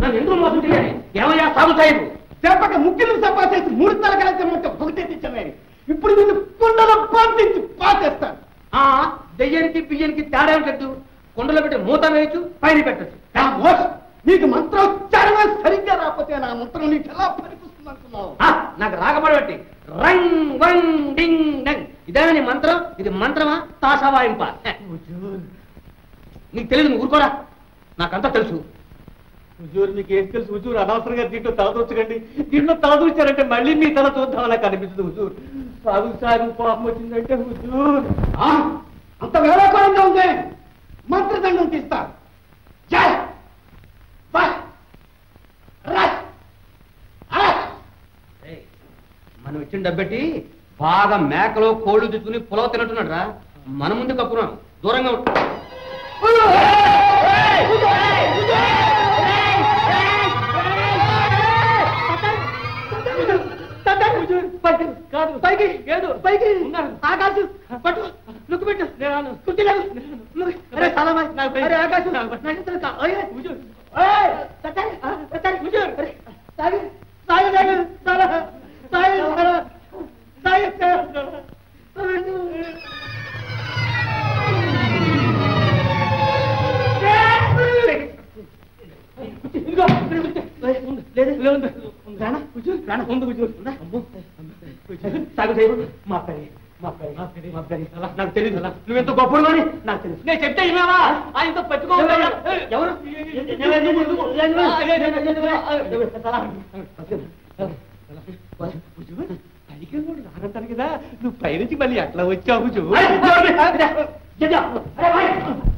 నన్ను ఎందుకు మోసం చేయాలి ఏమయ్యా సాగు సాహిబు చెప్పక ముఖ్యులు సభ చేసి మూడు తల కలిసి ఒకటే తెచ్చాను ఇప్పుడు నిన్ను కుండలో పంపించి పాచేస్తాను ఆ దెయ్యానికి బియ్యానికి తేడా ఉంటుంది కుండలో పెట్టి మూత వేయచ్చు పైన పెట్టచ్చు నా మోస్ నీకు మంత్రోచ్చారణ సరిగ్గా రాకపోతే నా మంత్రం నీకు ఎలా పనిపిస్తుంది అనుకున్నావు నాకు రాకపడబట్టి రంగ్ వంగ్ డింగ్ డంగ్ ఇదేనా నీ మంత్రం ఇది మంత్రమా తాసా వాయింప నీకు తెలియదు నువ్వు ఊరుకోరా నాకంతా తెలుసు హుజూర్ మీకు ఏం తెలుసు హుజూర్ అనవసరంగా దీంట్లో తలదూర్చకండి దీంట్లో తలదూర్చారంటే మళ్ళీ మీ తల చూద్దామని కనిపిస్తుంది హుజూర్ సాగు సాగు పాపం వచ్చిందంటే హుజూర్ అంత వేళాకోళంగా ఉంది మంత్రదండం తీస్తా జై బై రై ఏయ్, మనం ఇచ్చిన డబ్బెట్టి బాగా మేకలు కోళ్ళు తెచ్చుకుని పొలవ తినట్టున్నాడు రా మన ముందు కప్పున్నాం దూరంగా ఉండు. కాదు పైకి ఏడు పైకి ఆకాశం పట్టు లుక్కు పెట్టు కుర్చీలేదు అరే చాలా అరే ఆకాశం నక్షత్రం కా- ఓయ్, ఓయ్, తట్టాలి, తట్టాలి, హుజూర్. అరే, సాగి, సాగి, సాగి, చాలా, సాగి, చాలా, సాగి, చాలా. ఇదిగో, లేదు, లేదు, రానా, హుజూర్, రానా, ఉంది హుజూర్, ఉందా? సాగు చేయు మా పని మా పని మా పని నాకు తెలియదు నువ్వెంత గొప్పడు అని నాకు తెలుసు నేను చెప్తే విన్నావా ఆయనతో పట్టుకో ఎవరు పైకి రానంటాను కదా నువ్వు పైనుంచి మళ్ళీ అట్లా వచ్చావు అరే, అరే, అరే, అరే, అరే, అరే, అరే, అరే, అరే, అరే, అరే, అరే, అరే, అరే, అరే, అరే, అరే,